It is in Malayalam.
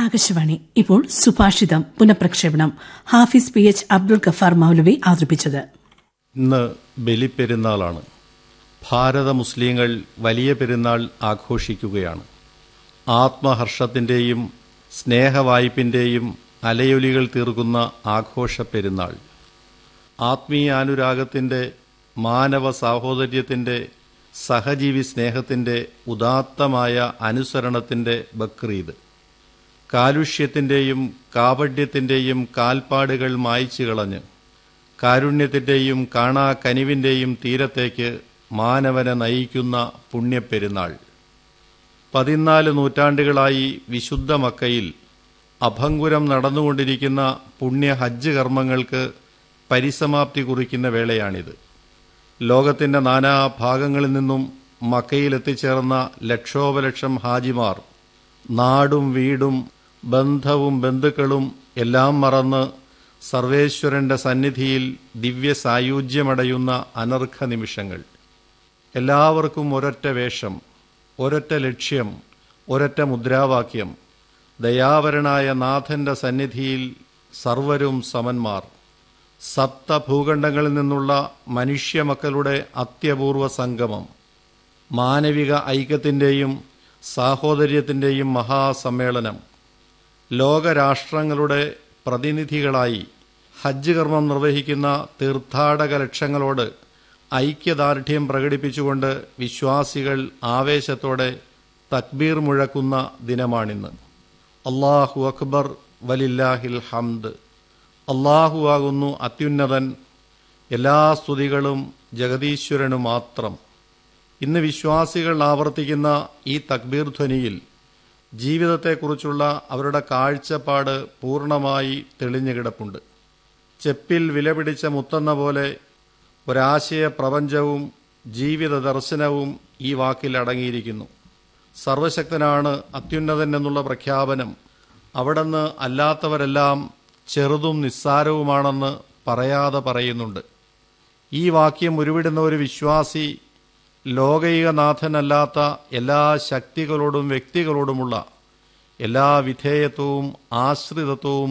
ആകാശവാണി ഇപ്പോൾ സുഭാഷിതം പുനഃപ്രക്ഷേപണം ഹാഫിസ് പി എച്ച് അബ്ദുൾ ഗഫാർ മൌലവി അവതരിപ്പിച്ചത് ഇന്ന് ബലിപ്പെരുന്നാളാണ് ഭാരത മുസ്ലിങ്ങൾ വലിയ പെരുന്നാൾ ആഘോഷിക്കുകയാണ് ആത്മഹർഷത്തിൻ്റെയും സ്നേഹവായ്പിൻ്റെയും അലയൊലികൾ തീർക്കുന്ന ആഘോഷ പെരുന്നാൾ ആത്മീയാനുരാഗത്തിൻ്റെ മാനവ സാഹോദര്യത്തിൻ്റെ സഹജീവി സ്നേഹത്തിൻ്റെ ഉദാത്തമായ അനുസരണത്തിൻ്റെ ബക്രീദ് കാലുഷ്യത്തിൻ്റെയും കാപഡ്യത്തിൻ്റെയും കാൽപ്പാടുകൾ മായ്ച്ചു കളഞ്ഞ് കാരുണ്യത്തിൻ്റെയും കാണാ കനിവിൻ്റെയും തീരത്തേക്ക് മാനവനെ നയിക്കുന്ന പുണ്യപ്പെരുന്നാൾ പതിനാല് നൂറ്റാണ്ടുകളായി വിശുദ്ധ മക്കയിൽ അഭംഗുരം നടന്നുകൊണ്ടിരിക്കുന്ന പുണ്യ ഹജ്ജ് കർമ്മങ്ങൾക്ക് പരിസമാപ്തി കുറിക്കുന്ന വേളയാണിത് ലോകത്തിന്റെ നാനാ ഭാഗങ്ങളിൽ നിന്നും മക്കയിൽ എത്തിച്ചേർന്ന ലക്ഷോപലക്ഷം ഹാജിമാർ നാടും വീടും ബന്ധവും ബന്ധുക്കളും എല്ലാം മറന്ന് സർവേശ്വരന്റെ സന്നിധിയിൽ ദിവ്യ സായുജ്യമടയുന്ന അനർഘ നിമിഷങ്ങൾ എല്ലാവർക്കും ഒരൊറ്റ വേഷം ഒരൊറ്റ ലക്ഷ്യം ഒരൊറ്റ മുദ്രാവാക്യം ദയാവരനായ നാഥന്റെ സന്നിധിയിൽ സർവരും സമന്മാർ സപ്തഭൂഖണ്ഡങ്ങളിൽ നിന്നുള്ള മനുഷ്യമക്കളുടെ അത്യപൂർവ സംഗമം മാനവിക ഐക്യത്തിൻ്റെയും സാഹോദര്യത്തിൻ്റെയും മഹാസമ്മേളനം ലോകരാഷ്ട്രങ്ങളുടെ പ്രതിനിധികളായി ഹജ്ജ് കർമ്മം നിർവഹിക്കുന്ന തീർത്ഥാടക ലക്ഷങ്ങളോട് ഐക്യദാർഢ്യം പ്രകടിപ്പിച്ചുകൊണ്ട് വിശ്വാസികൾ ആവേശത്തോടെ തക്ബീർ മുഴക്കുന്ന ദിനമാണിന്ന് അള്ളാഹു അക്ബർ വലില്ലാഹിൽ ഹംദ് അള്ളാഹു ആകുന്നു അത്യുന്നതൻ എല്ലാ സ്തുതികളും ജഗതീശ്വരനു മാത്രം ഇന്ന് വിശ്വാസികൾ ആവർത്തിക്കുന്ന ഈ തക്ബീർ ധ്വനിയിൽ ജീവിതത്തെക്കുറിച്ചുള്ള അവരുടെ കാഴ്ചപ്പാട് പൂർണ്ണമായി തെളിഞ്ഞു കിടപ്പുണ്ട് ചെപ്പിൽ വിലപിടിച്ച മുത്തെന്ന പോലെ ഒരാശയ പ്രപഞ്ചവും ജീവിത ദർശനവും ഈ വാക്കിൽ അടങ്ങിയിരിക്കുന്നു സർവശക്തനാണ് അത്യുന്നതൻ എന്നുള്ള പ്രഖ്യാപനം അവിടുന്ന് അല്ലാത്തവരെല്ലാം ചെറുതും നിസ്സാരവുമാണെന്ന് പറയാതെ പറയുന്നുണ്ട് ഈ വാക്യം ഉരുവിടുന്ന ഒരു വിശ്വാസി ലോകൈകനാഥനല്ലാത്ത എല്ലാ ശക്തികളോടും വ്യക്തികളോടുമുള്ള എല്ലാ വിധേയത്വവും ആശ്രിതത്വവും